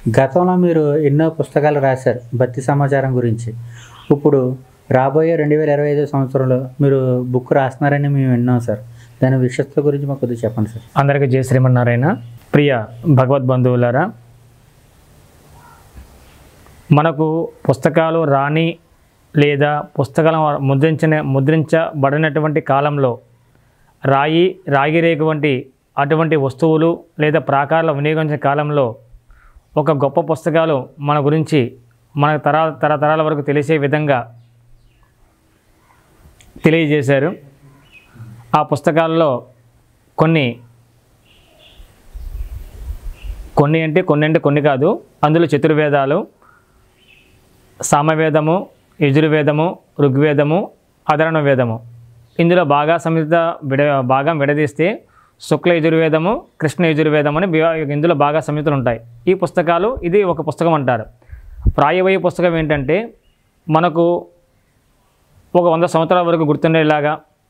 గతంలో మీరు ఎన్నో పుస్తకాలు రాశారు భక్తి సమాచారం గురించి ఇప్పుడు రాబోయే రెండు వేల ఇరవై ఐదో సంవత్సరంలో మీరు బుక్ రాస్తున్నారని మేము విన్నాం సార్ దాని విశిష్టత గురించి మాకు కొద్దిగా చెప్పండి సార్ అందరికీ జయ శ్రీమన్నారాయణ ప్రియ భగవద్ బంధువులారా మనకు పుస్తకాలు రాని లేదా పుస్తకాలు ముద్రించిన ముద్రించబడినటువంటి కాలంలో రాయి రాగిరేకు వంటి అటువంటి వస్తువులు లేదా ప్రాకారాలు వినియోగించిన కాలంలో ఒక గొప్ప పుస్తకాలు మన గురించి మన తరా తరతరాల వరకు తెలిసే విధంగా తెలియజేశారు ఆ పుస్తకాల్లో కొన్ని కొన్ని అంటే కొన్ని అంటే కొన్ని కాదు అందులో చతుర్వేదాలు సామవేదము యజుర్వేదము ఋగ్వేదము అధరణ వేదము ఇందులో బాగా సమిత విడ భాగం విడదీస్తే శుక్ల యజుర్వేదము కృష్ణ యజుర్వేదం అని బివా- ఇందులో బాగా సమితులు ఉంటాయి ఈ పుస్తకాలు ఇది ఒక పుస్తకం అంటారు ప్రాయవయ పుస్తకం ఏంటంటే మనకు ఒక వంద సంవత్సరాల వరకు గుర్తుండేలాగా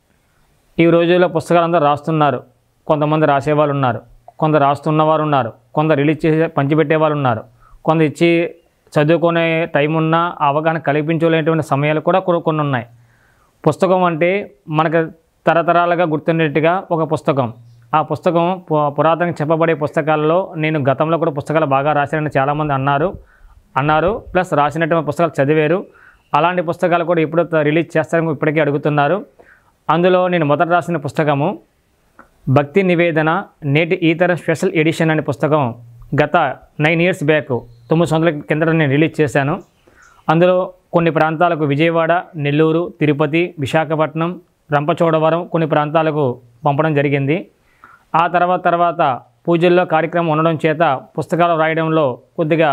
ఈ రోజుల్లో పుస్తకాలు అందరూ రాస్తున్నారు కొంతమంది రాసేవాళ్ళు ఉన్నారు కొందరు రాస్తున్నవారు ఉన్నారు కొందరు రిలీజ్ చేసే పంచిపెట్టే వాళ్ళు ఉన్నారు కొందరు ఇచ్చి చదువుకునే టైం ఉన్నా ఆ అవగాహన కల్పించలేనటువంటి సమయాలు కూడా కొన్ని కొన్ని ఉన్నాయి పుస్తకం అంటే మనకు తరతరాలుగా గుర్తుండేట్టుగా ఒక పుస్తకం ఆ పుస్తకం పు- పురాతనంగా చెప్పబడే పుస్తకాలలో నేను గతంలో కూడా పుస్తకాలు బాగా రాశానని చాలామంది అన్నారు అన్నారు ప్లస్ రాసినటువంటి పుస్తకాలు చదివారు అలాంటి పుస్తకాలు కూడా ఇప్పుడు రిలీజ్ చేస్తారని ఇప్పటికీ అడుగుతున్నారు అందులో నేను మొదట రాసిన పుస్తకము భక్తి నివేదన నేటి ఈతర స్పెషల్ ఎడిషన్ అనే పుస్తకం గత నైన్ ఇయర్స్ బ్యాక్ తొమ్మిది సంవత్సరాల కిందట నేను రిలీజ్ చేశాను అందులో కొన్ని ప్రాంతాలకు విజయవాడ నెల్లూరు తిరుపతి విశాఖపట్నం రంపచోడవరం కొన్ని ప్రాంతాలకు పంపడం జరిగింది ఆ తర్వాత తర్వాత పూజల్లో కార్యక్రమం ఉండడం చేత పుస్తకాలు రాయడంలో కొద్దిగా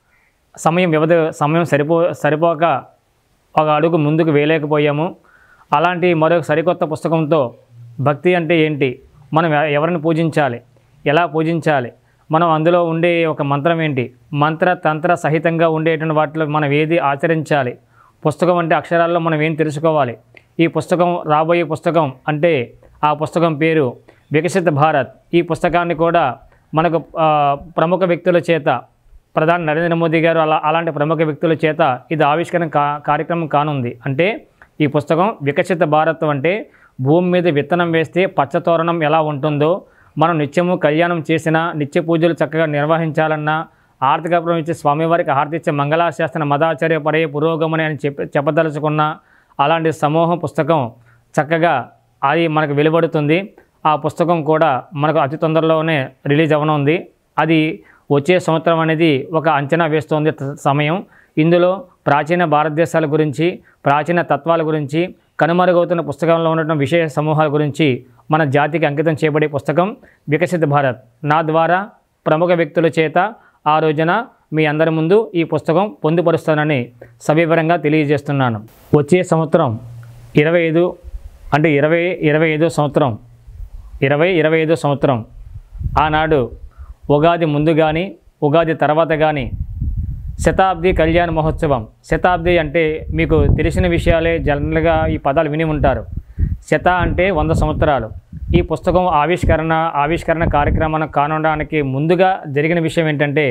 సమయం వ్యవధి సమయం సరిపో సరిపోక ఒక అడుగు ముందుకు వేయలేకపోయాము అలాంటి మరొక సరికొత్త పుస్తకంతో భక్తి అంటే ఏంటి మనం ఎ- ఎవరిని పూజించాలి ఎలా పూజించాలి మనం అందులో ఉండే ఒక మంత్రం ఏంటి మంత్ర తంత్ర సహితంగా ఉండేటువంటి వాటిలో మనం ఏది ఆచరించాలి పుస్తకం అంటే అక్షరాల్లో మనం ఏం తెలుసుకోవాలి ఈ పుస్తకం రాబోయే పుస్తకం అంటే ఆ పుస్తకం పేరు వికసిత భారత్ ఈ పుస్తకాన్ని కూడా మనకు ఆ, ప్రముఖ వ్యక్తుల చేత ప్రధాని నరేంద్ర మోదీ గారు అలా అలాంటి ప్రముఖ వ్యక్తుల చేత ఇది ఆవిష్కరణ కా కార్యక్రమం కానుంది అంటే ఈ పుస్తకం వికసిత భారత్ అంటే భూమి మీద విత్తనం వేస్తే పచ్చతోరణం ఎలా ఉంటుందో మనం నిత్యము కళ్యాణం చేసినా నిత్య పూజలు చక్కగా నిర్వహించాలన్నా ఆర్థిక ఇచ్చే స్వామివారికి హారతిచ్చే మంగళాశాస్త్ర మదాచార్య పరే పురోగమని అని చెప్పి చెప్పదలుచుకున్న అలాంటి సమూహం పుస్తకం చక్కగా అది మనకు వెలువడుతుంది ఆ పుస్తకం కూడా మనకు అతి తొందరలోనే రిలీజ్ అవ్వనుంది అది వచ్చే సంవత్సరం అనేది ఒక అంచనా వేస్తోంది త- సమయం ఇందులో ప్రాచీన భారతదేశాల గురించి ప్రాచీన తత్వాల గురించి కనుమరుగవుతున్న పుస్తకంలో ఉన్నటువంటి విషయ సమూహాల గురించి మన జాతికి అంకితం చేయబడే పుస్తకం వికసిత భారత్ నా ద్వారా ప్రముఖ వ్యక్తుల చేత ఆ రోజున మీ అందరి ముందు ఈ పుస్తకం పొందుపరుస్తానని సవివరంగా తెలియజేస్తున్నాను వచ్చే సంవత్సరం ఇరవై ఐదు అంటే ఇరవై ఇరవై ఐదో సంవత్సరం ఇరవై ఇరవై ఐదో సంవత్సరం ఆనాడు ఉగాది ముందు కానీ ఉగాది తర్వాత కానీ శతాబ్ది కళ్యాణ మహోత్సవం శతాబ్ది అంటే మీకు తెలిసిన విషయాలే జనరల్గా ఈ పదాలు విని ఉంటారు శత అంటే వంద సంవత్సరాలు ఈ పుస్తకం ఆవిష్కరణ ఆవిష్కరణ కార్యక్రమం కానడానికి ముందుగా జరిగిన విషయం ఏంటంటే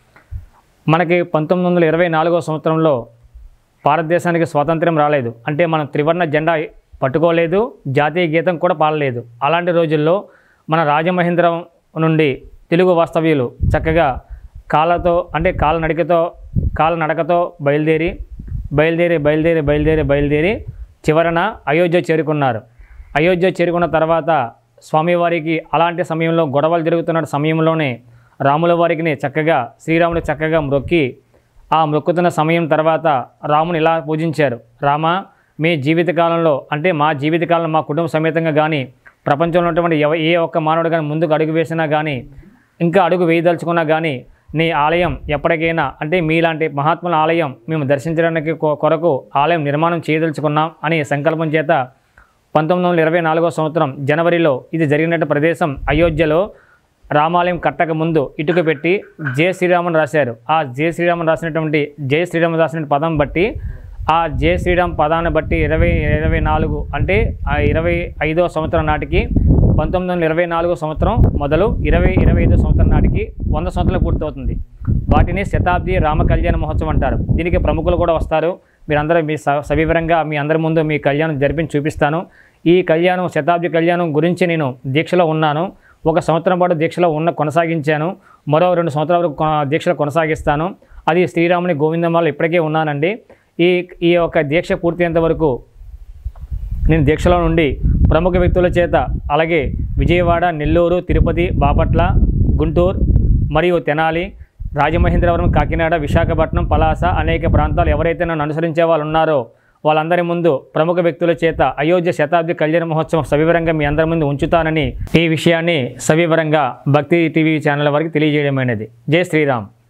మనకి పంతొమ్మిది వందల ఇరవై నాలుగో సంవత్సరంలో భారతదేశానికి స్వాతంత్ర్యం రాలేదు అంటే మనం త్రివర్ణ జెండా పట్టుకోలేదు జాతీయ గీతం కూడా పాడలేదు అలాంటి రోజుల్లో మన రాజమహేంద్రం నుండి తెలుగు వాస్తవ్యులు చక్కగా కాళ్ళతో అంటే కాళ్ళ నడికతో కాళ్ళ నడకతో బయలుదేరి బయలుదేరి బయలుదేరి బయలుదేరి బయలుదేరి చివరన అయోధ్య చేరుకున్నారు అయోధ్య చేరుకున్న తర్వాత స్వామివారికి అలాంటి సమయంలో గొడవలు జరుగుతున్న సమయంలోనే రాముల వారికి చక్కగా శ్రీరాముడు చక్కగా మ్రొక్కి ఆ మొక్కుతున్న సమయం తర్వాత రాముని ఇలా పూజించారు రామ మీ జీవితకాలంలో అంటే మా జీవితకాలంలో మా కుటుంబ సమేతంగా కానీ ప్రపంచంలో ఉన్నటువంటి ఎవ ఏ ఒక్క మానవుడు కానీ ముందుకు అడుగు వేసినా కానీ ఇంకా అడుగు వేయదలుచుకున్నా కానీ నీ ఆలయం ఎప్పటికైనా అంటే మీలాంటి మహాత్ముల ఆలయం మేము దర్శించడానికి కొ- కొరకు ఆలయం నిర్మాణం చేయదలుచుకున్నాం అని సంకల్పం చేత పంతొమ్మిది వందల ఇరవై నాలుగో సంవత్సరం జనవరిలో ఇది జరిగినట్టు ప్రదేశం అయోధ్యలో రామాలయం కట్టక ముందు ఇటుక పెట్టి జయ శ్రీరామన్ రాశారు ఆ జయ శ్రీరామన్ రాసినటువంటి జయ శ్రీరామన్ రాసిన పదం బట్టి ఆ జయ శ్రీరామ్ పదాన్ని బట్టి ఇరవై ఇరవై నాలుగు అంటే ఆ ఇరవై ఐదో సంవత్సరం నాటికి పంతొమ్మిది వందల ఇరవై నాలుగో సంవత్సరం మొదలు ఇరవై ఇరవై ఐదో సంవత్సరం నాటికి వంద సంవత్సరాలు పూర్తవుతుంది వాటిని శతాబ్ది రామ కళ్యాణ మహోత్సవం అంటారు దీనికి ప్రముఖులు కూడా వస్తారు మీరందరూ మీ స సవివరంగా మీ అందరి ముందు మీ కళ్యాణం జరిపించి చూపిస్తాను ఈ కళ్యాణం శతాబ్ది కళ్యాణం గురించి నేను దీక్షలో ఉన్నాను ఒక సంవత్సరం పాటు దీక్షలో ఉన్న కొనసాగించాను మరో రెండు సంవత్సరాల వరకు కొ- దీక్షలో కొనసాగిస్తాను అది శ్రీరాముని గోవిందమాలు ఇప్పటికే ఉన్నానండి ఈ ఈ యొక్క దీక్ష పూర్తయ్యేంత వరకు నేను దీక్షలో నుండి ప్రముఖ వ్యక్తుల చేత అలాగే విజయవాడ నెల్లూరు తిరుపతి బాపట్ల గుంటూరు మరియు తెనాలి రాజమహేంద్రవరం కాకినాడ విశాఖపట్నం పలాస అనేక ప్రాంతాలు ఎవరైతే నన్ను అనుసరించే వాళ్ళు ఉన్నారో వాళ్ళందరి ముందు ప్రముఖ వ్యక్తుల చేత అయోధ్య శతాబ్ది కళ్యాణ మహోత్సవం సవివరంగా మీ అందరి ముందు ఉంచుతానని ఈ విషయాన్ని సవివరంగా భక్తి టీవీ ఛానల్ వారికి తెలియజేయడమైనది జై శ్రీరామ్